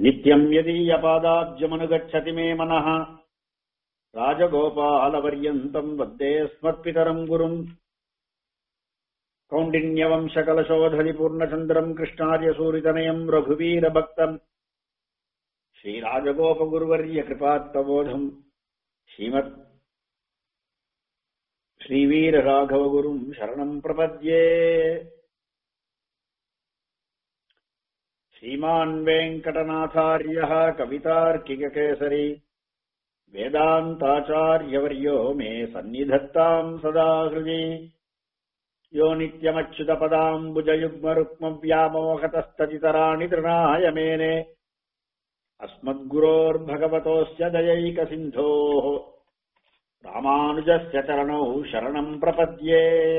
नित्यम् यदीयपादाब्जमनुगच्छति मे मनः राजगोपालपर्यन्तम् वन्दे स्मत्पितरम् गुरुम् कौण्डिन्यवंशकलशोधरिपूर्णचन्द्रम् कृष्णार्यसूरितनयम् रघुवीरभक्तम् श्रीराजगोपगुरुवर्यकृपात्तबोधम् श्रीमत् श्रीवीरराघवगुरुम् शरणम् प्रपद्ये श्रीमान् वेङ्कटनाथार्यः कवितार्किककेसरी वेदान्ताचार्यवर्यो मे सन्निधत्ताम् सदा हृदि यो नित्यमच्युतपदाम्बुजयुग्मरुक्मव्यामोहतस्तदितराणि तृणाय मेने अस्मद्गुरोर्भगवतोऽस्य दयैकसिन्धोः रामानुजस्य चरणौ शरणम् प्रपद्ये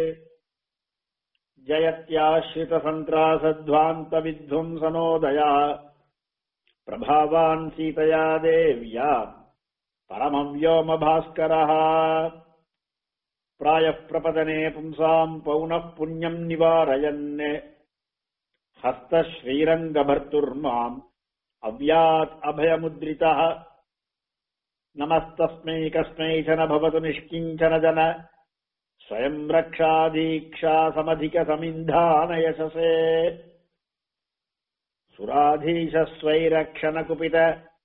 जयत्याश्रितसन्त्रासध्वान्तविध्वंसनोदया प्रभावान् सीतया देव्या परमव्योमभास्करः प्रायः प्रपदने पुंसाम् पौनः पुण्यम् निवारयन् हस्तश्रीरङ्गभर्तुर्माम् अव्यात् अभयमुद्रितः नमस्तस्मै कस्मै च न भवतु निष्किञ्चन जन स्वयम् रक्षादीक्षा समधिकसमिन्धानयशसे सुराधीशस्वैरक्षणकुपित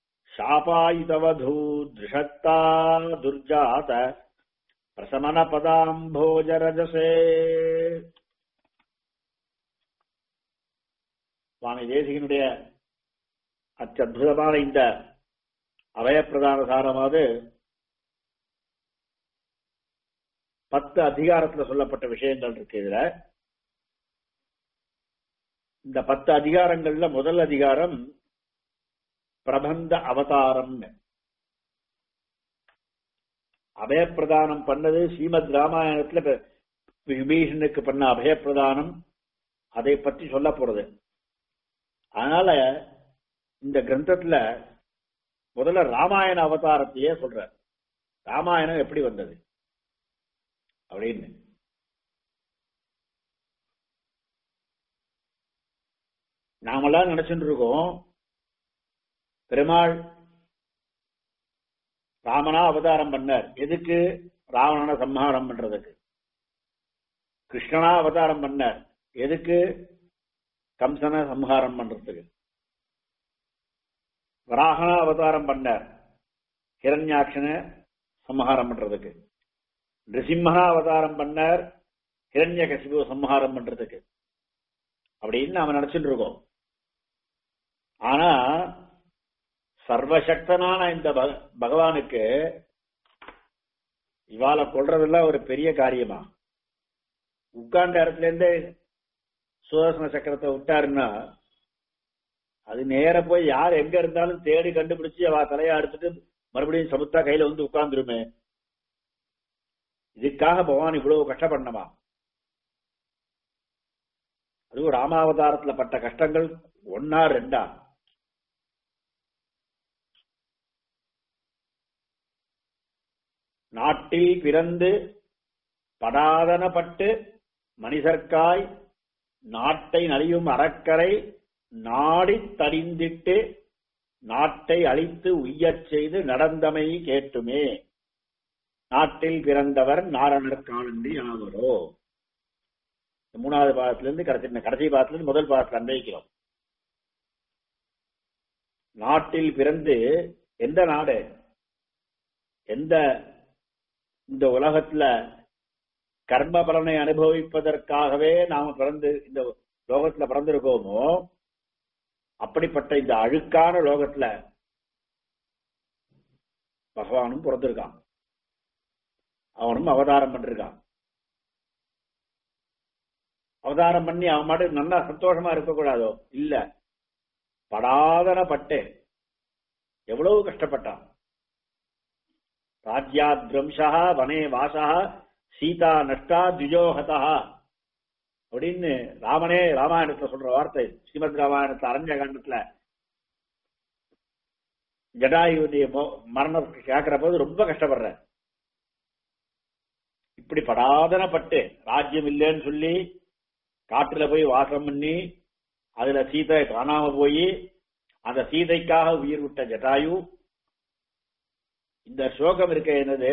शापायितवधूदृषत्ता दुर्जात பிரசமனபதாம்போஜரஜசே சுவாமி தேசிகனுடைய அச்சத்புதமான இந்த அவயப்பிரதான சாரமாவது பத்து அதிகாரத்துல சொல்லப்பட்ட விஷயங்கள் இருக்கு இதுல இந்த பத்து அதிகாரங்கள்ல முதல் அதிகாரம் பிரபந்த அவதாரம்னு அபயப்பிரதானம் பண்ணது ஸ்ரீமத் ராமாயணத்துல விபீஷனுக்கு பண்ண அபயப்பிரதானம் அதை பற்றி சொல்ல போறது அதனால இந்த கிரந்தத்துல முதல்ல ராமாயண அவதாரத்தையே சொல்ற ராமாயணம் எப்படி வந்தது அப்படின்னு நாமெல்லாம் நினைச்சுட்டு இருக்கோம் பெருமாள் ராமனா அவதாரம் பண்ணார் எதுக்கு ராவணனை சம்ஹாரம் பண்றதுக்கு கிருஷ்ணனா அவதாரம் பண்ணார் எதுக்கு கம்சனை சம்ஹாரம் பண்றதுக்கு வராகனா அவதாரம் பண்ணார் ஹிரண்யாட்சனை சம்ஹாரம் பண்றதுக்கு நிருசிம்மனா அவதாரம் பண்ணார் ஹிரண்ய கசிபு சம்ஹாரம் பண்றதுக்கு அப்படின்னு நாம நினைச்சுட்டு இருக்கோம் ஆனா சர்வசக்தனான இந்த பகவானுக்கு இவாளை கொள்றதெல்லாம் ஒரு பெரிய காரியமா உட்கார்ந்த இடத்துல இருந்தே சுதர்சன சக்கரத்தை விட்டாருன்னா அது நேர போய் யார் எங்க இருந்தாலும் தேடி கண்டுபிடிச்சு அவ தலையா எடுத்துட்டு மறுபடியும் சமுத்தா கையில வந்து உட்கார்ந்துருமே இதுக்காக பகவான் இவ்வளவு கஷ்டப்படணுமா அதுவும் ராமாவதாரத்துல பட்ட கஷ்டங்கள் ஒன்னா ரெண்டா நாட்டில் பிறந்து படாதனப்பட்டு மனிதர்க்காய் நாட்டை நலியும் அறக்கரை நாடி தறிந்திட்டு நாட்டை அழித்து உய்யச் செய்து நடந்தமை கேட்டுமே நாட்டில் பிறந்தவர் நாரணர் காலண்டி ஆவரோ மூணாவது பாகத்திலிருந்து கடைசி கடைசி பாகத்திலிருந்து முதல் பாகத்தில் அன்வைக்கிறோம் நாட்டில் பிறந்து எந்த நாடு எந்த இந்த உலகத்துல கர்ம பலனை அனுபவிப்பதற்காகவே நாம பிறந்து இந்த லோகத்துல பிறந்திருக்கோமோ அப்படிப்பட்ட இந்த அழுக்கான லோகத்துல பகவானும் பிறந்திருக்கான் அவனும் அவதாரம் பண்ணிருக்கான் அவதாரம் பண்ணி அவன் மாட்டு நல்லா சந்தோஷமா இருக்கக்கூடாதோ இல்ல படாதன பட்டு எவ்வளவு கஷ்டப்பட்டான் ராஜ்யாத்ரம்சா வனே வாசா சீதா நஷ்டா துஜோகதா அப்படின்னு ராமனே ராமாயணத்துல சொல்ற வார்த்தை ஸ்ரீமத் ராமாயணத்துல அரண்ய காண்டத்துல ஜடாயுடைய மரணத்துக்கு கேட்கிற போது ரொம்ப கஷ்டப்படுற இப்படி படாதனப்பட்டு ராஜ்யம் இல்லைன்னு சொல்லி காட்டுல போய் வாசம் பண்ணி அதுல சீதை காணாம போய் அந்த சீதைக்காக உயிர் விட்ட ஜட்டாயு இந்த சோகம் இருக்க என்னது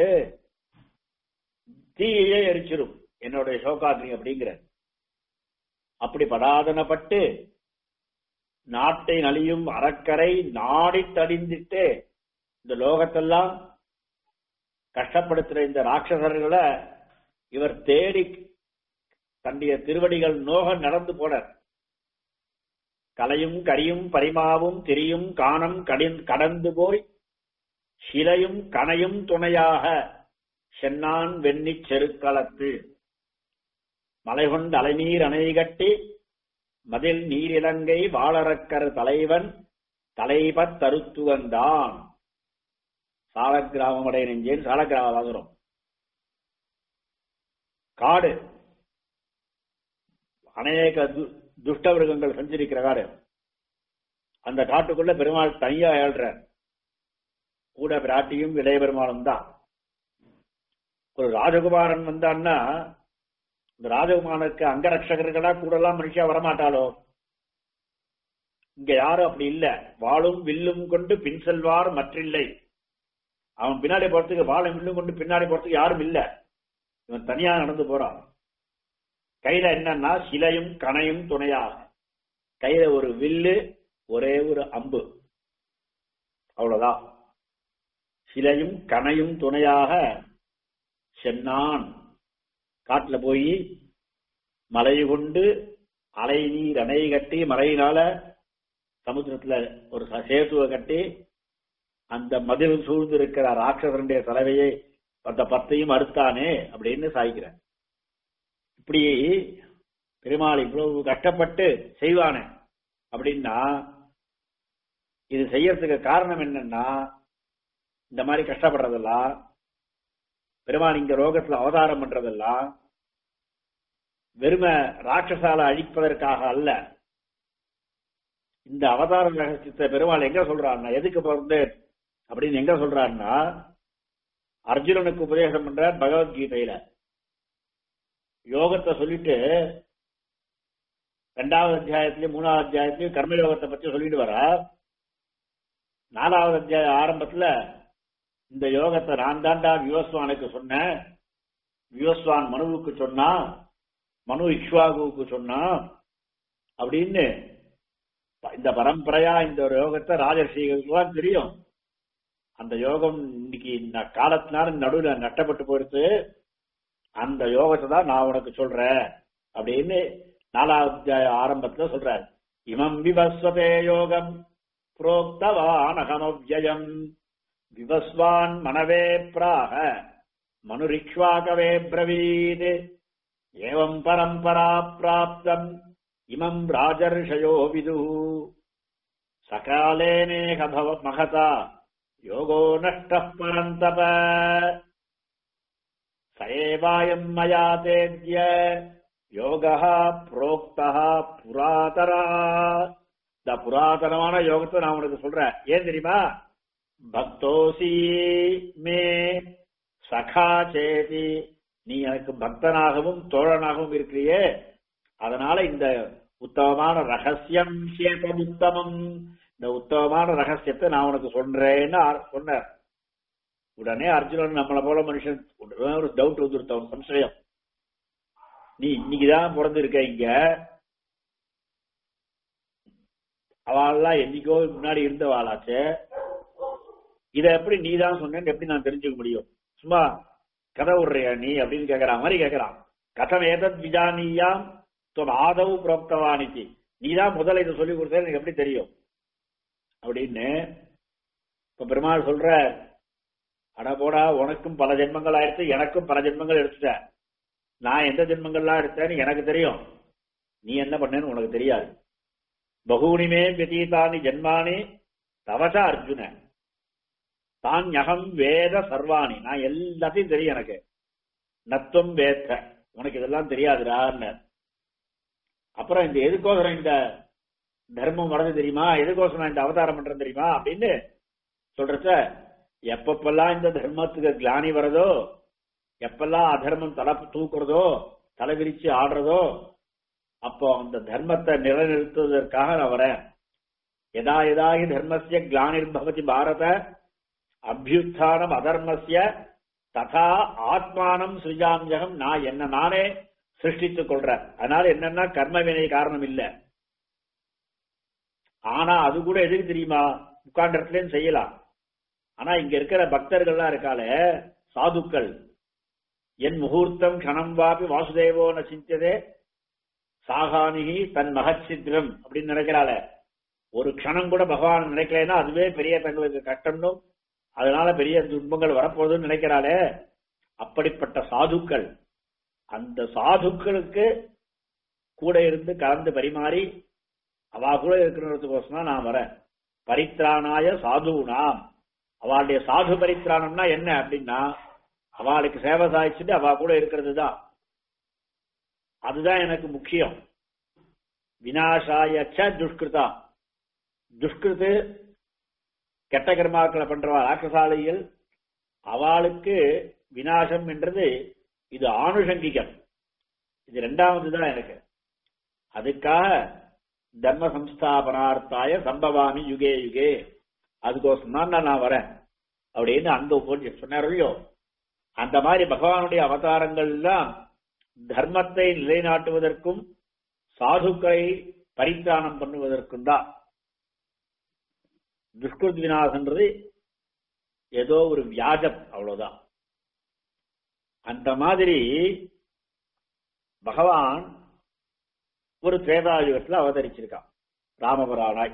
தீயே எரிச்சிரும் என்னுடைய சோகாக்னி அப்படிங்கிற அப்படி படாதனப்பட்டு நாட்டை நலியும் அறக்கரை நாடி தடிந்திட்டு இந்த லோகத்தெல்லாம் கஷ்டப்படுத்துற இந்த ராட்சசர்களை இவர் தேடி தன்னுடைய திருவடிகள் நோக நடந்து போனார் கலையும் கரியும் பரிமாவும் திரியும் காணம் கடின் கடந்து போய் சிலையும் கனையும் துணையாக சென்னான் வெண்ணிச் செருக்களத்து மலை கொண்டு அலைநீர் அணை கட்டி மதில் நீரிலங்கை வாழறக்கர் தலைவன் தலைபத் தருத்துவந்தான் சாலக்கிராமம் அடைய நெஞ்சேன் சாலக்கிராமம் வாங்குறோம் காடு அநேக து- துஷ்ட மிருகங்கள் சஞ்சரிக்கிற காடு அந்த காட்டுக்குள்ள பெருமாள் தனியா ஏழ்ற கூட பிராட்டியும் இளைய பெருமாளும் தான் ஒரு ராஜகுமாரன் வந்தான்னா இந்த ராஜகுமாரனுக்கு அங்கரட்சகர்களா கூட எல்லாம் மனுஷா வரமாட்டாளோ இங்க யாரும் அப்படி இல்ல வாளும் வில்லும் கொண்டு பின் செல்வார் மற்றில்லை அவன் பின்னாடி போறதுக்கு வாளும் வில்லும் கொண்டு பின்னாடி போறதுக்கு யாரும் இல்ல இவன் தனியா நடந்து போறான் கையில என்னன்னா சிலையும் கணையும் துணையாக கையில ஒரு வில்லு ஒரே ஒரு அம்பு அவ்வளவுதான் சிலையும் கணையும் துணையாக சென்னான் காட்டுல போய் மலை கொண்டு அலை நீர் அணை கட்டி மலையினால சமுத்திரத்துல ஒரு ச- சேத்துவை கட்டி அந்த மதில் சூழ்ந்து இருக்கிற ராட்சசனுடைய தலைவையை அந்த பத்தையும் அறுத்தானே அப்படின்னு சாய்க்கிறேன் இப்படி பெருமாள் இவ்வளவு கஷ்டப்பட்டு செய்வானே அப்படின்னா இது செய்யறதுக்கு காரணம் என்னன்னா இந்த மாதிரி கஷ்டப்படுறதெல்லாம் பெருமாள் இங்க ரோகத்துல அவதாரம் பண்றதெல்லாம் வெறும ராட்சசால அழிப்பதற்காக அல்ல இந்த அவதார ரகசியத்தை பெருமாள் எங்க சொல்றாருன்னா எதுக்கு பிறந்து அப்படின்னு எங்க சொல்றாருன்னா அர்ஜுனனுக்கு உபதேசம் பண்றார் பகவத்கீதையில யோகத்தை சொல்லிட்டு ரெண்டாவது அத்தியாயத்திலயும் மூணாவது அத்தியாயத்திலயும் கர்மயோகத்தை பத்தி சொல்லிட்டு வர நாலாவது அத்தியாய ஆரம்பத்துல இந்த யோகத்தை நான் தாண்டா வியோஸ்வானுக்கு சொன்னேன் வியோஸ்வான் மனுவுக்கு சொன்னா மனு இக்ஷ்வாகுவுக்கு சொன்னா அப்படின்னு இந்த பரம்பரையா இந்த ஒரு யோகத்தை ராஜர்ஷிகளுக்குலாம் தெரியும் அந்த யோகம் இன்னைக்கு இந்த காலத்தினால நடுவுல நட்டப்பட்டு போயிடுத்து அந்த யோகத்தை தான் நான் உனக்கு சொல்றேன் அப்படின்னு நாலாவது அத்தியாய ஆரம்பத்துல சொல்றார் இமம் விவஸ்வதே யோகம் புரோக்தவான் அகமவ்யயம் விவஸ்வான் மனவே பிராக மனுரிக்ஷ்வாகவே பிரவீத் ஏவம் பரம்பரா பிராப்தம் இமம் ராஜர்ஷயோ விது சகாலேனேக பவ மகதா யோகோ நஷ்ட பரந்தப சயேவாயம் மயா தேத்ய யோகா புரோக்தா புராதரா இந்த புராதனமான யோகத்தை நான் உனக்கு சொல்றேன் ஏன் தெரியுமா பக்தோசி மே சகா சேதி நீ எனக்கு பக்தனாகவும் தோழனாகவும் இருக்கிறியே அதனால இந்த உத்தமமான ரகசியம் சேபம் உத்தமம் இந்த உத்தமமான ரகசியத்தை நான் உனக்கு சொல்றேன்னு ஆர்- சொன்னார் உடனே அர்ஜுனன் நம்மளை போல மனுஷன் உடனே ஒரு டவுட் வந்துருத்தவன் சம்சயம் நீ இன்னைக்குதான் பிறந்திருக்க இங்க அவள்லாம் என்னைக்கோ முன்னாடி இருந்தவாளாச்சே இத எப்படி நீ தான் சொன்னேன்னு எப்படி நான் தெரிஞ்சுக்க முடியும் சும்மா கதை விடுறியா நீ அப்படின்னு கேக்குற மாதிரி கேக்குறான் கதம் ஏதத் விஜானியாம் தொன் ஆதவு புரோக்தவானிக்கு நீ தான் முதல்ல இதை சொல்லி கொடுத்தா எனக்கு எப்படி தெரியும் அப்படின்னு இப்ப பெருமாள் சொல்ற அட போடா உனக்கும் பல ஜென்மங்கள் ஆயிடுச்சு எனக்கும் பல ஜென்மங்கள் எடுத்துட்ட நான் எந்த ஜென்மங்கள்லாம் எடுத்தேன்னு எனக்கு தெரியும் நீ என்ன பண்ணேன்னு உனக்கு தெரியாது பகூனிமே வியதீதானி ஜென்மானி தவச அர்ஜுன தான் யகம் வேத சர்வாணி நான் எல்லாத்தையும் தெரியும் எனக்கு நத்துவம் வேத்த உனக்கு இதெல்லாம் தெரியாதுடான்னு அப்புறம் இந்த எதுக்கோசரம் இந்த தர்மம் வரது தெரியுமா எதுக்கோசரம் நான் இந்த அவதாரம் பண்றேன் தெரியுமா அப்படின்னு சொல்றச்ச எப்பப்பெல்லாம் இந்த தர்மத்துக்கு கிளானி வரதோ எப்பெல்லாம் அதர்மம் தலை தூக்குறதோ தலை விரிச்சு ஆடுறதோ அப்போ அந்த தர்மத்தை நிலைநிறுத்துவதற்காக நான் வரேன் யதா யதா ஹி தர்மஸ்ய கிளானிர்பவதி பாரத அபியுத்தானம் அதர்மஸ்ய ததா ஆத்மானம் சுஜாமியகம் நான் என்ன நானே சிருஷ்டித்துக் கொள்றேன் அதனால என்னன்னா கர்ம வினை காரணம் இல்ல ஆனா அது கூட எதுக்கு தெரியுமா உட்கார்ந்த இடத்துலயும் செய்யலாம் ஆனா இங்க இருக்கிற பக்தர்கள்லாம் இருக்காளே சாதுக்கள் என் முகூர்த்தம் கணம் வாபி வாசுதேவோ ந சிந்ததே சாகானிகி தன் மகச்சித்திரம் அப்படின்னு நினைக்கிறாள ஒரு க்ஷணம் கூட பகவான் நினைக்கலைன்னா அதுவே பெரிய தங்களுக்கு கட்டணும் அதனால பெரிய துன்பங்கள் வரப்போகுதுன்னு நினைக்கிறாளே அப்படிப்பட்ட சாதுக்கள் அந்த சாதுக்களுக்கு கூட இருந்து கலந்து பரிமாறி அவா கூட இருக்கிறதுக்கோசம் தான் நான் வரேன் பரித்ராணாய சாதுனாம் அவளுடைய சாது பரித்ராணம்னா என்ன அப்படின்னா அவளுக்கு சேவை சாய்ச்சிட்டு அவ கூட இருக்கிறது தான் அதுதான் எனக்கு முக்கியம் வினாசாயச்ச துஷ்கிருதா துஷ்கிருத்து கெட்ட கர்மாக்களை பண்றவா ராக்கசாலையில் அவளுக்கு வினாசம் என்றது இது ஆணுஷங்கிகம் இது ரெண்டாவது தான் எனக்கு அதுக்காக தர்ம சம்ஸ்தாபனார்த்தாய சம்பவாமி யுகே யுகே அதுக்கோசம் தான் நான் வரேன் அப்படின்னு அங்க கொஞ்சம் சொன்னார் இல்லையோ அந்த மாதிரி பகவானுடைய அவதாரங்கள் எல்லாம் தர்மத்தை நிலைநாட்டுவதற்கும் சாதுக்களை பரித்தானம் பண்ணுவதற்கும் தான் துஷ்கிருத் விநாசன்றது ஏதோ ஒரு வியாஜம் அவ்வளவுதான் அந்த மாதிரி பகவான் ஒரு திரேதாயுகத்தில் அவதரிச்சிருக்கான் ராமபுரானாய்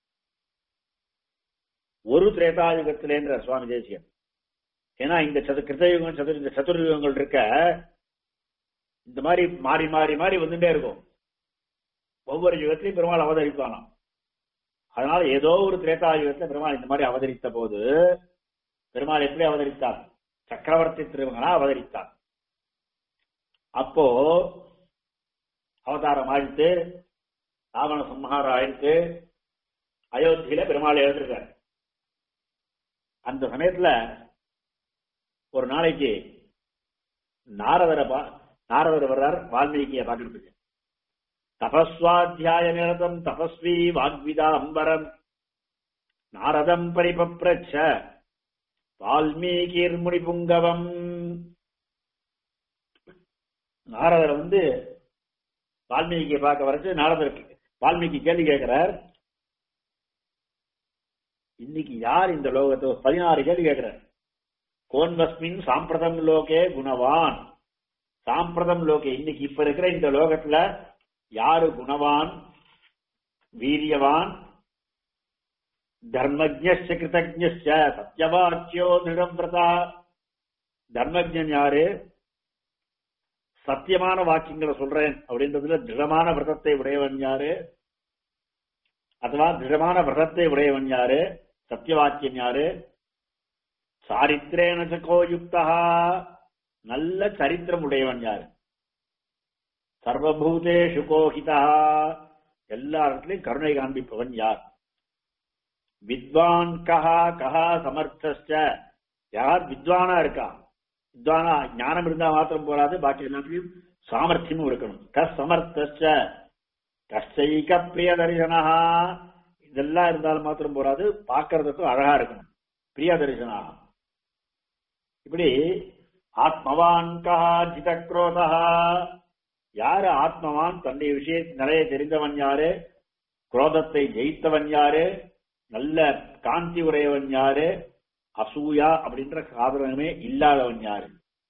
ஒரு திரேதாயுகத்திலேன்ற சுவாமி தேசியன் ஏன்னா இந்த சது கிருத்தயுகம் சதுர் இந்த சதுர்யுகங்கள் இருக்க இந்த மாதிரி மாறி மாறி மாறி வந்துட்டே இருக்கும் ஒவ்வொரு யுகத்திலையும் பெருமாள் அவதரிப்பானாம் அதனால ஏதோ ஒரு திரேதாயுகத்துல பெருமாள் இந்த மாதிரி அவதரித்த போது பெருமாள் எப்படி அவதரித்தார் சக்கரவர்த்தி திருமகனா அவதரித்தார் அப்போ அவதாரம் ஆயிடுத்து ராவண சம்ஹாரம் ஆயிடுத்து அயோத்தியில பெருமாள் எழுதிருக்கார் அந்த சமயத்துல ஒரு நாளைக்கு நாரதரை பா- நாரதர் வர்றார் வால்மீகியை பார்க்கறதுக்கு தபஸ்வாத்தியாய நிரதம் தபஸ்வி வாக்விதா அம்பரம் நாரதம் பரிபப்ரச்ச வால்மீகிர் முனிபுங்கவம் நாரதர் வந்து வால்மீகியை பார்க்க வரைச்சு நாரதர் வால்மீகி கேள்வி கேட்கிறார் இன்னைக்கு யார் இந்த லோகத்தை பதினாறு கேள்வி கேட்கிறார் கோன்வஸ்மின் சாம்பிரதம் லோகே குணவான் சாம்பிரதம் லோகே இன்னைக்கு இப்ப இருக்கிற இந்த லோகத்துல யாரு குணவான் வீரியவான் தர்மஜ்ஞ கிருதஜ்ஞ சத்யவாக்கியோ திருடம்பிரதா தர்மஜன் யாரு சத்தியமான வாக்கியங்களை சொல்றேன் அப்படின்றதுல திருடமான விரதத்தை உடையவன் யாரு அதுவா திருடமான விரதத்தை உடையவன் யாரு சத்தியவாக்கியன் யாரு சாரித்திரேன சகோ யுக்தா நல்ல சரித்திரம் உடையவன் யாரு சர்வபூதேஷு கோஹிதா எல்லா இடத்துலயும் கருணை காண்பிப்பவன் யார் வித்வான் கஹா கஹா சமர்த்தஸ்ச யார் வித்வானா இருக்கா வித்வானா ஞானம் இருந்தா மாத்திரம் போராது பாக்கி எல்லாத்துலயும் சாமர்த்தியமும் இருக்கணும் கஸ் சமர்த்தஸ்ச கஷ்டைக பிரிய தரிசனா இதெல்லாம் இருந்தாலும் மாத்திரம் போராது பார்க்கறதுக்கும் அழகா இருக்கணும் பிரிய தரிசனா இப்படி ஆத்மவான் கஹா ஜிதக்ரோதா யாரு ஆத்மவான் தன்னுடைய விஷய நிறைய தெரிந்தவன் யாரு குரோதத்தை ஜெயித்தவன் யாரு நல்ல காந்தி உடையவன் யாரு அசூயா அப்படின்ற சாதனமே இல்லாதவன் யாரு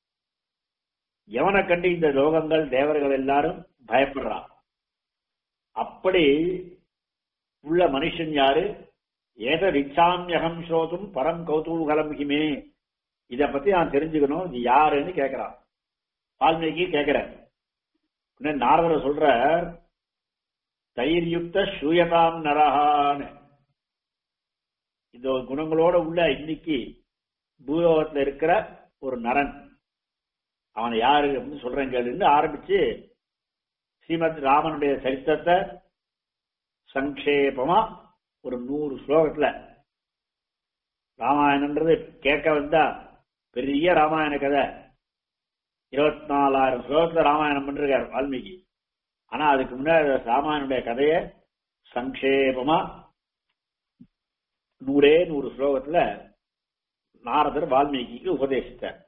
எவனை கண்டு இந்த லோகங்கள் தேவர்கள் எல்லாரும் பயப்படுறான் அப்படி உள்ள மனுஷன் யாரு ஏத ரிச்சாமியகம் ஸ்ரோதும் பரம் கௌதூகலம் ஹிமே இத பத்தி நான் தெரிஞ்சுக்கணும் இது யாருன்னு கேக்குறான் வால்மீகி கேக்குறேன் உடனே நாரதர் சொல்ற தைர்யுக்த சூயதாம் நரஹான்னு இந்த குணங்களோட உள்ள இன்னைக்கு பூலோகத்துல இருக்கிற ஒரு நரன் அவனை யாரு அப்படின்னு சொல்றேன் கேளுன்னு ஆரம்பிச்சு ஸ்ரீமத் ராமனுடைய சரித்திரத்தை சங்கேபமா ஒரு நூறு ஸ்லோகத்துல ராமாயணன்றது கேட்க வந்தா பெரிய ராமாயண கதை இருபத்தி நாலாயிரம் ஸ்லோகத்துல ராமாயணம் பண்ணிருக்காரு வால்மீகி ஆனா அதுக்கு முன்னாடி ராமாயணுடைய கதையை சங்கேபமா நூறே நூறு ஸ்லோகத்துல நாரதர் வால்மீகிக்கு உபதேசித்தார்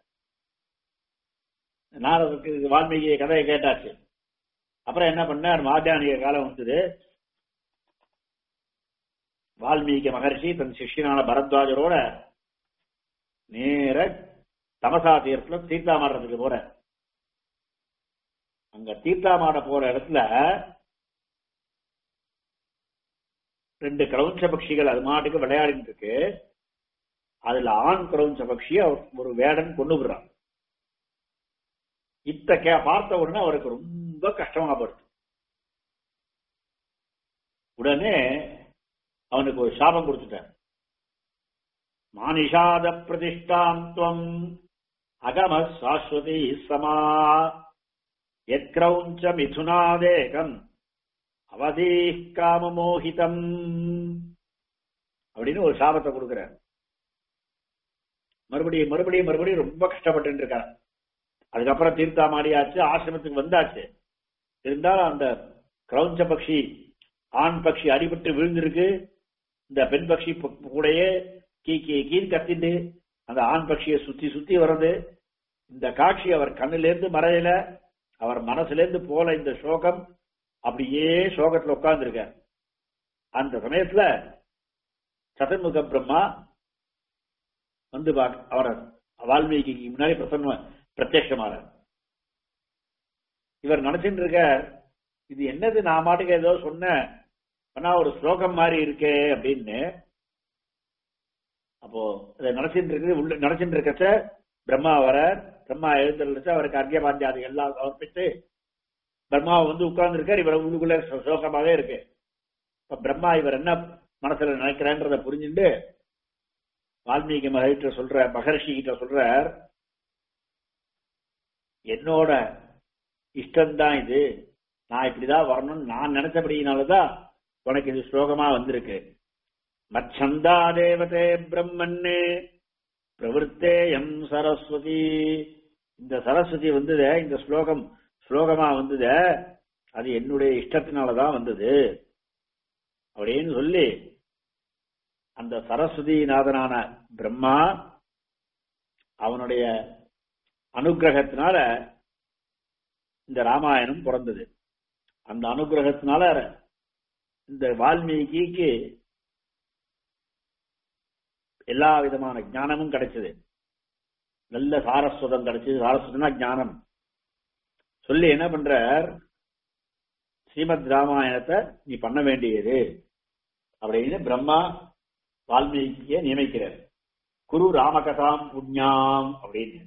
நாரதருக்கு வால்மீகி கதையை கேட்டாச்சு அப்புறம் என்ன பண்ணார் மாத்தியானிக காலம் வந்தது வால்மீகி மகர்ஷி தன் சிஷ்யனான பரத்வாஜரோட நேர தமசா தீர்த்துல தீர்த்தாமாடுறதுக்கு போற அங்க தீர்த்தாமாட போற இடத்துல ரெண்டு கிரௌஞ்ச பட்சிகள் அது மாட்டுக்கு விளையாடிட்டு இருக்கு அதுல ஆண் கிரௌஞ்ச பட்சியை ஒரு வேடன் கொண்டு விடுறான் இத்த கே பார்த்த உடனே அவருக்கு ரொம்ப கஷ்டமா படுது உடனே அவனுக்கு ஒரு சாபம் கொடுத்துட்டார் மானிஷாத பிரதிஷ்டாந்தம் அகம சாஸ்வதி சமா எத்கிரௌஞ்ச மிதுனாதேகம் அவதீ காமமோகிதம் அப்படின்னு ஒரு சாபத்தை கொடுக்கிறார் மறுபடியும் மறுபடியும் மறுபடியும் ரொம்ப கஷ்டப்பட்டு இருக்கார் அதுக்கப்புறம் தீர்த்தா மாடியாச்சு ஆசிரமத்துக்கு வந்தாச்சு இருந்தாலும் அந்த கிரௌஞ்ச பக்ஷி ஆண் பக்ஷி அடிபட்டு விழுந்திருக்கு இந்த பெண் பக்ஷி கூடயே கீ கீ கீழ் கத்திட்டு அந்த ஆண் பக்ஷியை சுத்தி சுத்தி வர்றது இந்த காட்சி அவர் கண்ணிலேருந்து மறையல அவர் மனசுலேருந்து போல இந்த சோகம் அப்படியே சோகத்துல உட்கார்ந்து அந்த சமயத்துல சதுர்முக பிரம்மா வந்து அவரை வால்மீகி முன்னாடி பிரசன்ன பிரத்யட்சமான இவர் நினைச்சிட்டு இருக்க இது என்னது நான் மாட்டுக்கு ஏதோ சொன்ன ஆனா ஒரு ஸ்லோகம் மாதிரி இருக்கே அப்படின்னு அப்போ இதை நினைச்சிட்டு இருக்குது உள்ள நினைச்சிட்டு இருக்கச்ச பிரம்மா வர பிரம்மா எழுந்துருச்சு அவருக்கு அர்க்கிய பாண்டியாதி எல்லாம் சமர்ப்பித்து பிரம்மாவை வந்து உட்கார்ந்து இருக்கார் இவர் உள்ளுக்குள்ள சோகமாவே இருக்கு இப்ப பிரம்மா இவர் என்ன மனசுல நினைக்கிறேன்றத புரிஞ்சுட்டு வால்மீகி மகிட்ட சொல்ற மகர்ஷி கிட்ட சொல்றார் என்னோட இஷ்டம்தான் இது நான் இப்படிதான் வரணும்னு நான் நினைச்சபடியினாலதான் உனக்கு இது ஸ்லோகமா வந்திருக்கு மச்சந்தா தேவதே பிரம்மன்னு பிரவருத்தேயம் சரஸ்வதி இந்த சரஸ்வதி வந்தத இந்த ஸ்லோகம் ஸ்லோகமா வந்தத அது என்னுடைய இஷ்டத்தினாலதான் வந்தது அப்படின்னு சொல்லி அந்த சரஸ்வதி நாதனான பிரம்மா அவனுடைய அனுகிரகத்தினால இந்த ராமாயணம் பிறந்தது அந்த அனுகிரகத்தினால இந்த வால்மீகிக்கு எல்லா விதமான ஞானமும் கிடைச்சது நல்ல சாரஸ்வதம் கிடைச்சது சாரஸ்வதம்னா ஞானம் சொல்லி என்ன பண்றார் ஸ்ரீமத் ராமாயணத்தை நீ பண்ண வேண்டியது அப்படின்னு பிரம்மா வால்மீகிய நியமிக்கிறார் குரு ராமகதாம் புண்ணியாம் அப்படின்னு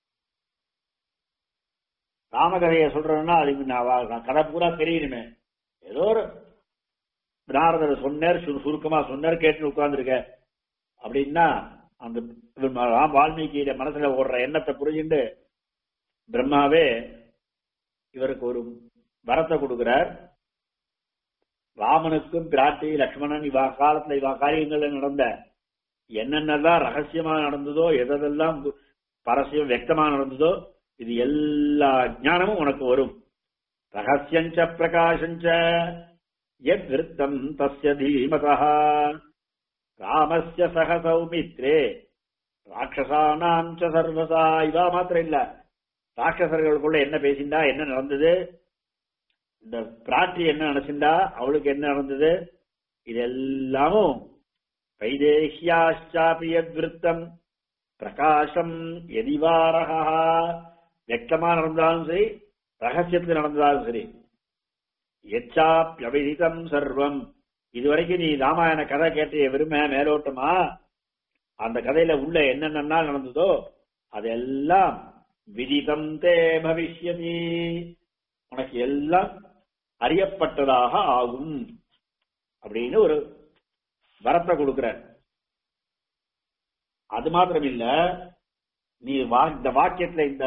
ராமகதையை சொல்றேன்னா அதுக்கு நான் கதை பூரா தெரியணுமே ஏதோ ஒரு நாரதர் சொன்னார் சுருக்கமா சொன்னார் கேட்டு உட்கார்ந்துருக்க அப்படின்னா அந்த வால்மீகியோட மனசுல ஓடுற எண்ணத்தை புரிஞ்சுட்டு பிரம்மாவே இவருக்கு ஒரு வரத்தை கொடுக்கிறார் ராமனுக்கும் பிராட்டி லக்ஷ்மணன் இவா காலத்துல இவா காரியங்கள்ல நடந்த என்னென்னதான் ரகசியமா நடந்ததோ எதெல்லாம் பரசியம் வெக்தமா நடந்ததோ இது எல்லா ஞானமும் உனக்கு வரும் ரகசியஞ்ச பிரகாசஞ்ச எத் விருத்தம் தஸ்ய தீமதா ராமஸ்ய சக சௌமித்ரே ராட்சசானாம் ச சர்வசா இவா மாத்திரம் இல்ல ராட்சசர்களுக்குள்ள என்ன பேசிண்டா என்ன நடந்தது இந்த பிராட்டி என்ன நினைச்சிருந்தா அவளுக்கு என்ன நடந்தது இது எல்லாமும் வைதேகியாச்சாபியத்விருத்தம் பிரகாசம் எதிவாரகா வெக்கமா நடந்தாலும் சரி ரகசியத்தில் நடந்தாலும் சரி எச்சாப்பியவிதிதம் சர்வம் இதுவரைக்கும் நீ ராமாயண கதை கேட்டிய விரும்ப மேலோட்டமா அந்த கதையில உள்ள என்னென்ன நடந்ததோ அதெல்லாம் விதிதம் தே பவிஷ்யதி உனக்கு எல்லாம் அறியப்பட்டதாக ஆகும் அப்படின்னு ஒரு வரத்தை கொடுக்கிற அது மாத்திரம் இல்ல நீ இந்த வாக்கியத்துல இந்த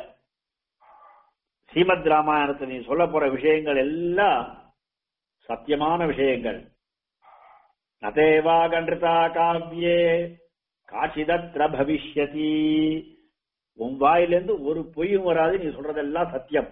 ஸ்ரீமத் ராமாயணத்தை நீ சொல்ல போற விஷயங்கள் எல்லாம் சத்தியமான விஷயங்கள் நதேவா கண்டிருதா காவியே காட்சிதத்ர பவிஷ்யதி உன் வாயிலிருந்து ஒரு பொய்யும் வராது நீ சொல்றதெல்லாம் சத்தியம்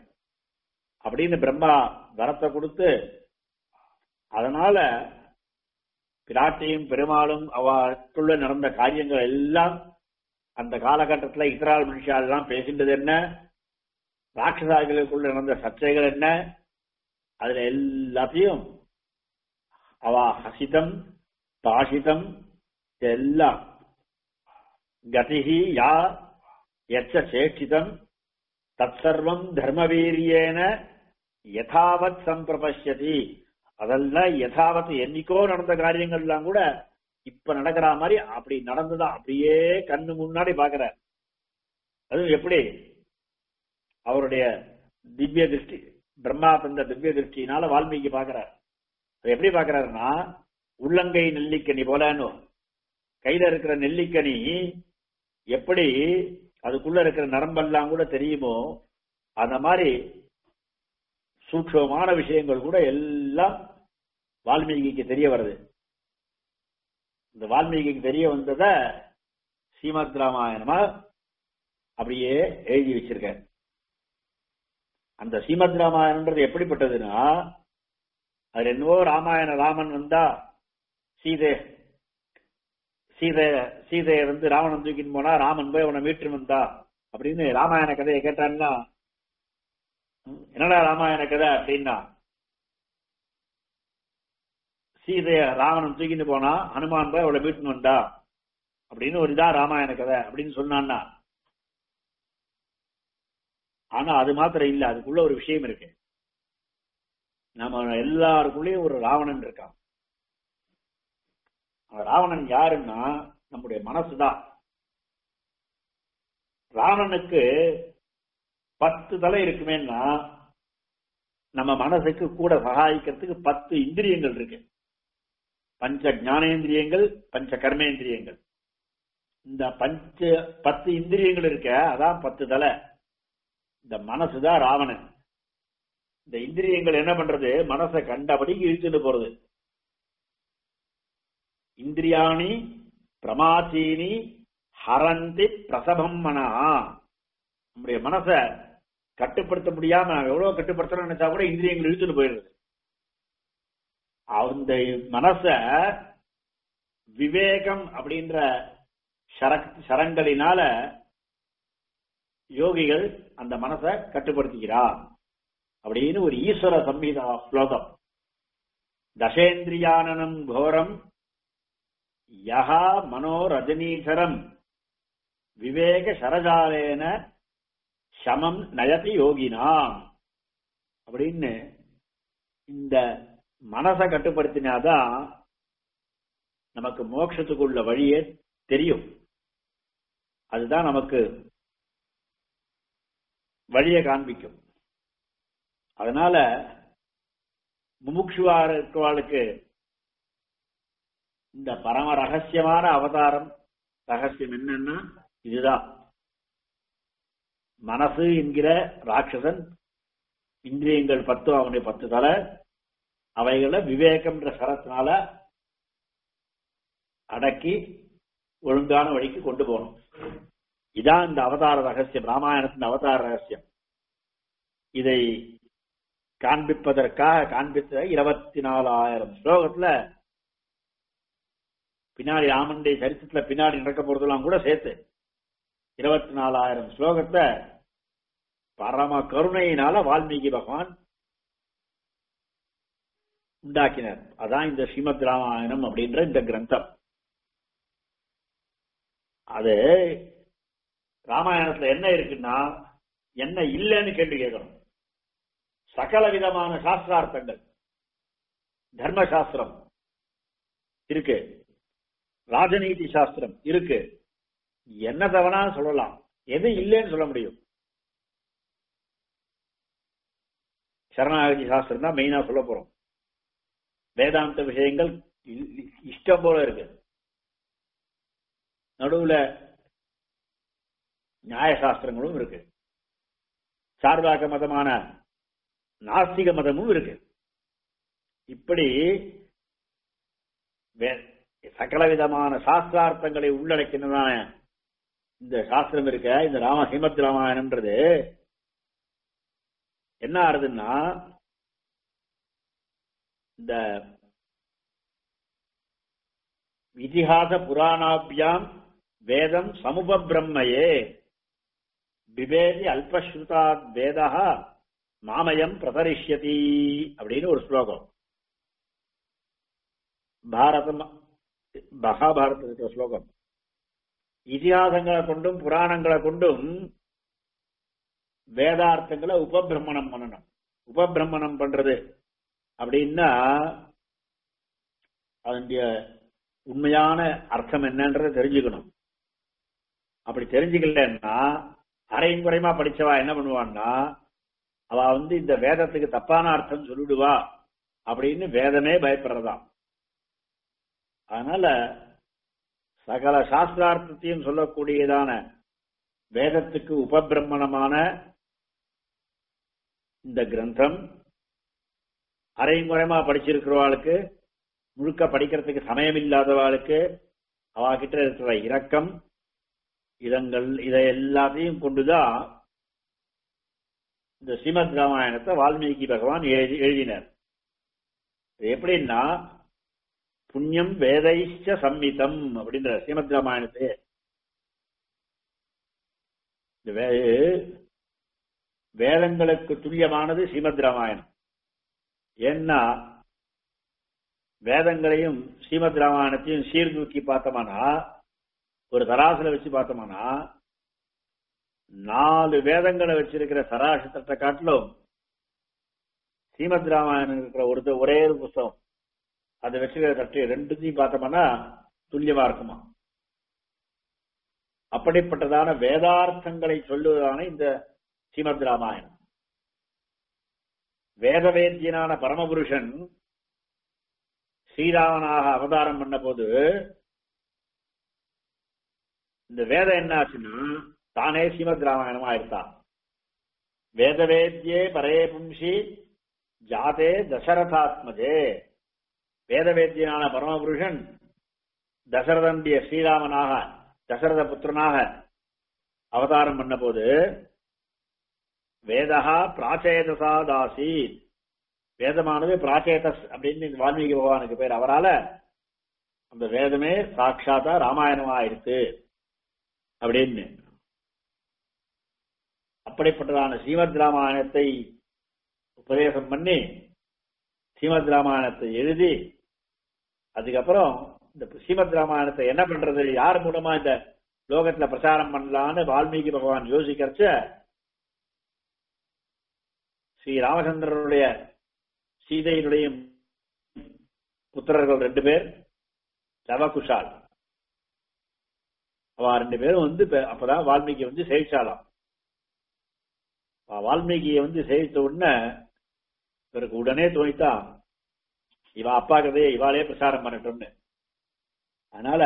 அப்படின்னு பிரம்மா வரத்தை கொடுத்து அதனால பிராட்டியும் பெருமாளும் அவற்றுள்ள நடந்த காரியங்கள் எல்லாம் அந்த காலகட்டத்துல இஸ்ரால் மனுஷால் எல்லாம் பேசின்றது என்ன ராட்சசாக்களுக்குள்ள நடந்த சர்ச்சைகள் என்ன அதுல எல்லாத்தையும் அவ ஹசிதம் பாஷிதம் எல்லாம் கதிகி யா எச்ச சேஷிதம் தற்சர்வம் தர்மவீரியேன யதாவத் சம்பிரபஷ்யதி அதெல்லாம் யதாவத் என்னைக்கோ நடந்த காரியங்கள்லாம் கூட இப்ப நடக்கிற மாதிரி அப்படி நடந்ததா அப்படியே கண்ணு முன்னாடி பாக்குறார் அதுவும் எப்படி அவருடைய திவ்ய திருஷ்டி பிரம்மா தந்த திவ்ய திருஷ்டினால வால்மீகி பாக்குறார் அது எப்படி பாக்குறாருன்னா உள்ளங்கை நெல்லிக்கனி போலன்னு கையில இருக்கிற நெல்லிக்கனி எப்படி அதுக்குள்ள இருக்கிற நரம்பெல்லாம் கூட தெரியுமோ அந்த மாதிரி சூட்சமான விஷயங்கள் கூட எல்லாம் வால்மீகிக்கு தெரிய வருது இந்த வால்மீகிக்கு தெரிய வந்தத ஸ்ரீமத் ராமாயணமா அப்படியே எழுதி வச்சிருக்க அந்த ஸ்ரீமத் ராமாயணம்ன்றது எப்படிப்பட்டதுன்னா அது என்னவோ ராமாயண ராமன் வந்தா சீதை சீதை சீதையை வந்து ராவணன் தூக்கின்னு போனா ராமன் போய் அவனை மீட்டு வந்தா அப்படின்னு ராமாயண கதையை கேட்டான்னா என்னடா ராமாயண கதை அப்படின்னா சீதைய ராவணன் தூக்கிட்டு போனா ஹனுமான் போய் அவளை மீட்டுன்னு வந்தா அப்படின்னு ஒரு இதான் ராமாயண கதை அப்படின்னு சொன்னான்னா ஆனா அது மாத்திரம் இல்ல அதுக்குள்ள ஒரு விஷயம் இருக்கு நம்ம எல்லாருக்குள்ளேயும் ஒரு ராவணன் இருக்கான் ராவணன் யாருன்னா நம்முடைய மனசுதான் ராவணனுக்கு பத்து தலை இருக்குமேன்னா நம்ம மனசுக்கு கூட சகாயிக்கிறதுக்கு பத்து இந்திரியங்கள் இருக்கு பஞ்ச ஞானேந்திரியங்கள் பஞ்ச கர்மேந்திரியங்கள் இந்த பஞ்ச பத்து இந்திரியங்கள் இருக்க அதான் பத்து தலை இந்த மனசுதான் ராவணன் இந்த இந்திரியங்கள் என்ன பண்றது மனசை கண்டபடிக்கு இழுத்துட்டு போறது இந்திரியாணி பிரமாச்சீனி ஹரந்தி பிரசபம் மனா நம்முடைய மனசை கட்டுப்படுத்த முடியாம நான் எவ்வளவு கட்டுப்படுத்தணும்னு நினைச்சா கூட இந்திரியங்கள் இழுத்துட்டு போயிடுது அந்த மனச விவேகம் அப்படின்ற சரங்களினால யோகிகள் அந்த மனசை கட்டுப்படுத்திக்கிறார் அப்படின்னு ஒரு ஈஸ்வர சம்ஹிதா ஸ்லோகம் தசேந்திரியானனம் கோரம் யஹா மனோரஜனீசரம் விவேக சரஜாலேன சமம் நயதி யோகினாம் அப்படின்னு இந்த மனசை கட்டுப்படுத்தினாதான் நமக்கு மோட்சத்துக்குள்ள வழியே தெரியும் அதுதான் நமக்கு வழியை காண்பிக்கும் அதனால முமுட்சுவா இருக்கவாளுக்கு இந்த பரம ரகசியமான அவதாரம் ரகசியம் என்னன்னா இதுதான் மனசு என்கிற ராட்சசன் இந்திரியங்கள் பத்து அவனுடைய பத்து தலை அவைகளை விவேகம்ன்ற சரத்தினால அடக்கி ஒழுங்கான வழிக்கு கொண்டு போகணும் இதான் இந்த அவதார ரகசியம் ராமாயணத்தின் அவதார ரகசியம் இதை காண்பிப்பதற்காக காண்பித்த இருபத்தி நாலாயிரம் ஸ்லோகத்துல பின்னாடி ராமனுடைய சரித்திரத்துல பின்னாடி நடக்க போறதெல்லாம் கூட சேர்த்து இருபத்தி நாலாயிரம் ஸ்லோகத்தை பரம கருணையினால வால்மீகி பகவான் உண்டாக்கினார் அதான் இந்த ஸ்ரீமத் ராமாயணம் அப்படின்ற இந்த கிரந்தம் அது ராமாயணத்துல என்ன இருக்குன்னா என்ன இல்லைன்னு கேள்வி கேட்கணும் சகல விதமான சாஸ்திரார்த்தங்கள் தர்மசாஸ்திரம் இருக்கு ராஜநீதி சாஸ்திரம் இருக்கு என்ன தவணா சொல்லலாம் எது இல்லைன்னு சொல்ல முடியும் சரணாகதி சாஸ்திரம் தான் மெயினா சொல்ல போறோம் வேதாந்த விஷயங்கள் இஷ்டம் போல இருக்கு நடுவுல நியாயசாஸ்திரங்களும் இருக்கு சார்பாக மதமான நாஸ்திக மதமும் இருக்கு இப்படி சகல விதமான சாஸ்திரார்த்தங்களை உள்ளடக்கினதான இந்த சாஸ்திரம் இருக்க இந்த ராம ஹிமத் ராமாயணம்ன்றது என்ன ஆறுதுன்னா இந்த இதிகாச புராணாபியாம் வேதம் சமுபபிரம்மயே பிபேதி அல்பஸ்ருதாத் வேதா மாமயம் பிரதரிஷ்யதி அப்படின்னு ஒரு ஸ்லோகம் பாரதம் மகாபாரதத்தில் இருக்கிற ஸ்லோகம் இதிகாசங்களை கொண்டும் புராணங்களை கொண்டும் வேதார்த்தங்களை உபபிரமணம் பண்ணணும் உபபிரமணம் பண்றது அப்படின்னா அதனுடைய உண்மையான அர்த்தம் என்னன்றதை தெரிஞ்சுக்கணும் அப்படி தெரிஞ்சுக்கலன்னா அரையும் குறைமா படிச்சவா என்ன பண்ணுவான்னா அவ வந்து இந்த வேதத்துக்கு தப்பான அர்த்தம் சொல்லிடுவா அப்படின்னு வேதமே பயப்படுறதாம் அதனால சகல சாஸ்திரார்த்தத்தையும் சொல்லக்கூடியதான வேதத்துக்கு உபபிரமணமான இந்த கிரந்தம் அரையும் குறைமா படிச்சிருக்கிறவாளுக்கு முழுக்க படிக்கிறதுக்கு சமயம் இல்லாதவாளுக்கு அவகிட்ட இருக்கிற இரக்கம் இதங்கள் இதை எல்லாத்தையும் கொண்டுதான் இந்த ஸ்ரீமத் ராமாயணத்தை வால்மீகி பகவான் எழுதி எழுதினார் இது எப்படின்னா புண்ணியம் வேதைச்ச சம்மிதம் அப்படின்ற ஸ்ரீமத் ராமாயணத்தை இந்த வே- வேதங்களுக்கு துல்லியமானது ஸ்ரீமத் ராமாயணம் ஏன்னா வேதங்களையும் ஸ்ரீமத் ராமாயணத்தையும் சீர்தூக்கி பார்த்தோம்னா ஒரு தராசுல வச்சு பார்த்தோம்னா நாலு வேதங்களை வச்சிருக்கிற சராசு தட்டை காட்டிலும் ஸ்ரீமத் ராமாயணம் இருக்கிற ஒரு ஒரே ஒரு புஸ்தகம் அதை வச்சிருக்கிற தட்டு ரெண்டுத்தையும் பார்த்தோம்னா துல்லியமா இருக்குமா அப்படிப்பட்டதான வேதார்த்தங்களை சொல்லுவதான இந்த ஸ்ரீமத் ராமாயணம் வேதவேத்தியனான பரமபுருஷன் ஸ்ரீராமனாக அவதாரம் பண்ண போது இந்த வேதம் என்ன ஆச்சுன்னா தானே ஸ்ரீமத் ராமாயணம் ஆயிருத்தான் வேதவேத்யே பரே பும்சி ஜாதே தசரதாத்மஜே வேதவேத்தியனான பரமபுருஷன் தசரதனுடைய ஸ்ரீராமனாக தசரத புத்திரனாக அவதாரம் பண்ண போது வேதா பிராச்சேதசா தாசி வேதமானது பிராச்சேதஸ் அப்படின்னு வால்மீகி பகவானுக்கு பேர் அவரால அந்த வேதமே சாட்சாத்தா ராமாயணமா இருக்கு அப்படின்னு அப்படிப்பட்டதான ஸ்ரீமத் ராமாயணத்தை உபதேசம் பண்ணி ஸ்ரீமத் ராமாயணத்தை எழுதி அதுக்கப்புறம் இந்த ஸ்ரீமத் ராமாயணத்தை என்ன பண்றது யார் மூலமா இந்த லோகத்துல பிரச்சாரம் பண்ணலான்னு வால்மீகி பகவான் யோசிக்கிறச்ச ஸ்ரீ ராமச்சந்திரனுடைய சீதையினுடைய புத்திரர்கள் ரெண்டு பேர் லவகுஷால் அவ ரெண்டு பேரும் வந்து இப்ப அப்பதான் வால்மீகி வந்து சேவிச்சாலாம் அவ வால்மீகியை வந்து சேவித்த உடனே இவருக்கு உடனே தோணித்தான் இவ அப்பா கதையை இவாளே பிரசாரம் பண்ணட்டும்னு அதனால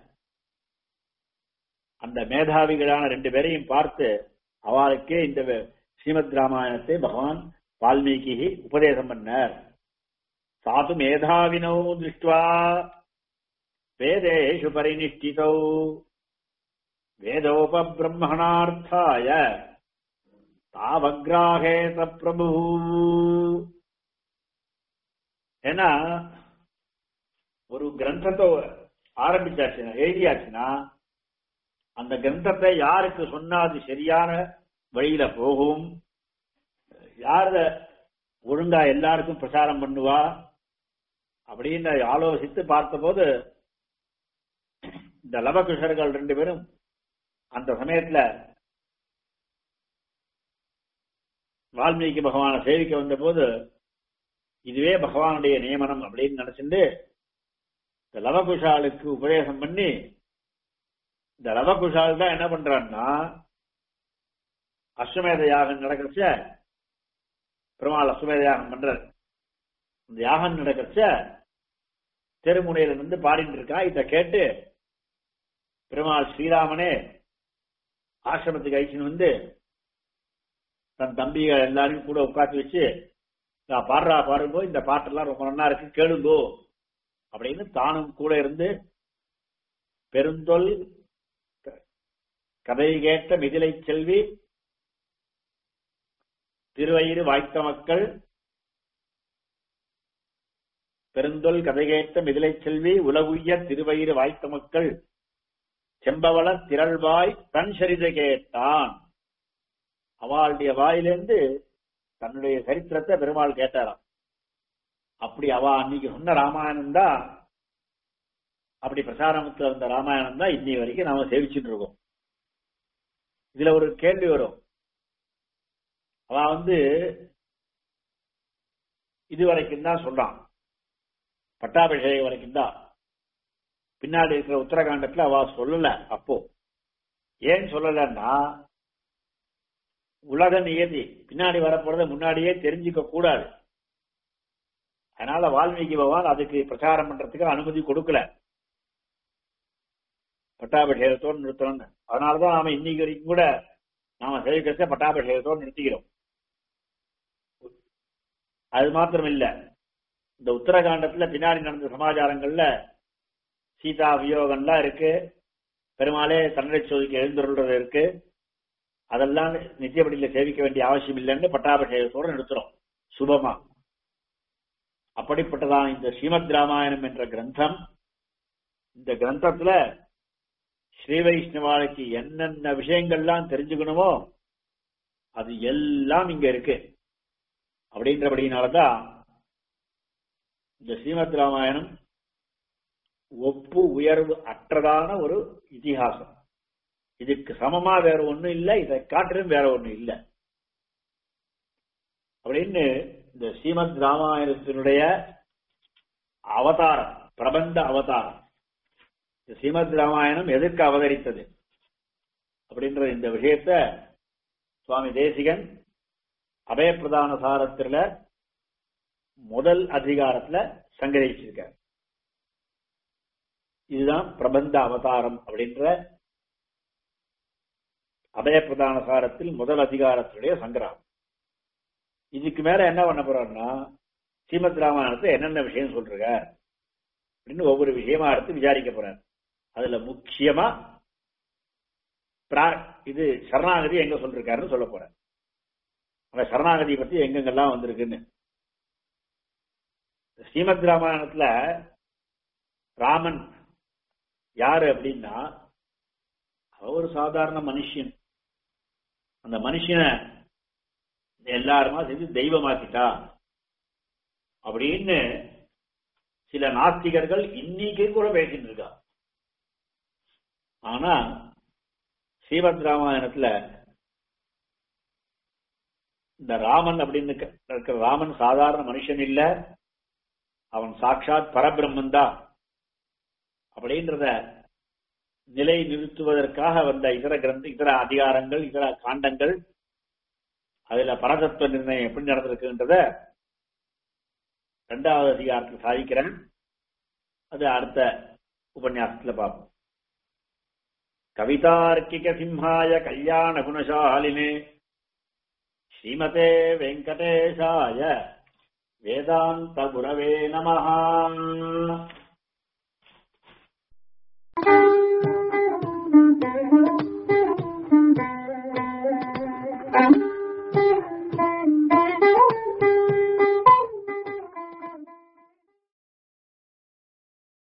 அந்த மேதாவிகளான ரெண்டு பேரையும் பார்த்து அவளுக்கே இந்த ஸ்ரீமத் ராமாயணத்தை பகவான் வால்மீகி உபதேசம் பண்ணார் சாது மேதாவினோ திருஷ்டுவா வேதேஷு பரிநிஷ்டிதௌ வேதோபபிரம்மணார்த்தாய தாவக்ராகேத பிரபு ஏன்னா ஒரு கிரந்தத்தை ஆரம்பிச்சாச்சுன்னா எழுதியாச்சுன்னா அந்த கிரந்தத்தை யாருக்கு சொன்னா அது சரியான வழியில போகும் யார ஒழுங்கா எல்லாருக்கும் பிரச்சாரம் பண்ணுவா அப்படின்னு ஆலோசித்து பார்த்தபோது இந்த லவகுஷர்கள் ரெண்டு பேரும் அந்த சமயத்துல வால்மீகி பகவானை சேவிக்க வந்த போது இதுவே பகவானுடைய நியமனம் அப்படின்னு நினைச்சிட்டு இந்த லவகுஷாலுக்கு உபதேசம் பண்ணி இந்த லவகுஷால் தான் என்ன பண்றான்னா அஸ்வமேத யாகம் நடக்கிறச்ச பெருமாள் அஸ்வமேத யாகம் பண்றார் இந்த யாகம் நடக்கிறச்ச தெருமுனையில இருந்து பாடிட்டு இருக்கா இத கேட்டு பெருமாள் ஸ்ரீராமனே ஆசிரமத்துக்கு அழிச்சுன்னு வந்து தன் தம்பிகள் எல்லாரையும் கூட உட்காந்து வச்சு நான் பாடுறா பாடும்போது இந்த பாட்டெல்லாம் ரொம்ப நல்லா இருக்கு கேளுங்கோ அப்படின்னு தானும் கூட இருந்து பெருந்தொல் கதை கேட்ட மிதிலை செல்வி திருவயிறு வாய்த்த மக்கள் பெருந்தொல் கதைகேட்ட மிதிலை செல்வி உலகுய்ய திருவயிறு வாய்த்த மக்கள் செம்பவள திரள்வாய் தன் சரிதை கேட்டான் அவளுடைய வாயிலிருந்து தன்னுடைய சரித்திரத்தை பெருமாள் கேட்டாராம் அப்படி அவ அன்னைக்கு சொன்ன ராமாயணம் தான் அப்படி பிரசாரமத்துல இருந்த ராமாயணம் தான் இன்னி வரைக்கும் நாம சேவிச்சுட்டு இருக்கோம் இதுல ஒரு கேள்வி வரும் அவ வந்து இது வரைக்கும் தான் சொல்றான் பட்டாபிஷேகம் வரைக்கும் தான் பின்னாடி இருக்கிற உத்தரகாண்டத்துல அவ சொல்லல அப்போ ஏன் சொல்லலன்னா உலக நியதி பின்னாடி வரப்போறத முன்னாடியே தெரிஞ்சுக்க கூடாது அதனால வால்மீகி பகவான் அதுக்கு பிரச்சாரம் பண்றதுக்கு அனுமதி கொடுக்கல பட்டாபிஷேகத்தோடு நிறுத்தணும்னு அதனாலதான் நாம இன்னைக்கு வரைக்கும் கூட நாம சேவிக்கிறத பட்டாபிஷேகத்தோடு நிறுத்திக்கிறோம் அது மாத்திரம் இல்ல இந்த உத்தரகாண்டத்துல பின்னாடி நடந்த சமாச்சாரங்கள்ல சீதா வியோகம்லாம் இருக்கு பெருமாளே தன்னை சோதிக்கு எழுந்துருள்றது இருக்கு அதெல்லாம் நித்தியப்படியில சேவிக்க வேண்டிய அவசியம் இல்லைன்னு பட்டாபிஷேகத்தோடு நிறுத்துறோம் சுபமா அப்படிப்பட்டதான் இந்த ஸ்ரீமத் ராமாயணம் என்ற கிரந்தம் இந்த கிரந்தத்துல ஸ்ரீ வைஷ்ணவாளுக்கு என்னென்ன விஷயங்கள்லாம் தெரிஞ்சுக்கணுமோ அது எல்லாம் இங்க இருக்கு அப்படின்றபடினாலதான் இந்த ஸ்ரீமத் ராமாயணம் ஒப்பு உயர்வு அற்றதான ஒரு இதிகாசம் இதுக்கு சமமா வேற ஒண்ணும் இல்லை இதை காட்டிலும் வேற ஒண்ணும் இல்லை அப்படின்னு இந்த ஸ்ரீமத் ராமாயணத்தினுடைய அவதாரம் பிரபந்த அவதாரம் இந்த ஸ்ரீமத் ராமாயணம் எதற்கு அவதரித்தது அப்படின்ற இந்த விஷயத்த சுவாமி தேசிகன் அபயப்பிரதான சாரத்துல முதல் அதிகாரத்துல சங்கரிச்சிருக்கார் இதுதான் பிரபந்த அவதாரம் அப்படின்ற அபயப்பிரதான சாரத்தில் முதல் அதிகாரத்தினுடைய சங்கிரகம் இதுக்கு மேல என்ன பண்ண போறோம்னா ஸ்ரீமத் ராமாயணத்தை என்னென்ன விஷயம் சொல்றார் அப்படின்னு ஒவ்வொரு விஷயமா எடுத்து விசாரிக்க போறார் அதுல முக்கியமா இது சரணாகதி எங்க சொல்லிருக்காருன்னு சொல்ல போறார் அந்த சரணாகதி பத்தி எங்கெங்கெல்லாம் வந்திருக்குன்னு ஸ்ரீமத் ராமாயணத்துல ராமன் யாரு அப்படின்னா ஒரு சாதாரண மனுஷன் அந்த மனுஷனை எல்லாருமா சேர்ந்து தெய்வமாக்கிட்டா அப்படின்னு சில நாஸ்திகர்கள் இன்னைக்கு கூட பேசிட்டு இருக்கா ஆனா ஸ்ரீமத் ராமாயணத்துல இந்த ராமன் அப்படின்னு இருக்கிற ராமன் சாதாரண மனுஷன் இல்ல அவன் சாட்சாத் பரபிரம்மன் தான் அப்படின்றத நிலை நிறுத்துவதற்காக வந்த இதர கிரந்த இதர அதிகாரங்கள் இதர காண்டங்கள் அதுல பரதத்துவ நிர்ணயம் எப்படி நடந்திருக்குன்றத ரெண்டாவது அதிகாரத்தில் சாதிக்கிறேன் அது அடுத்த உபன்யாசத்துல பார்ப்போம் கவிதார்க்கிக சிம்ஹாய கல்யாண குணசாலினே ஸ்ரீமதே வெங்கடேஷாய வேதாந்த குரவே நமஹா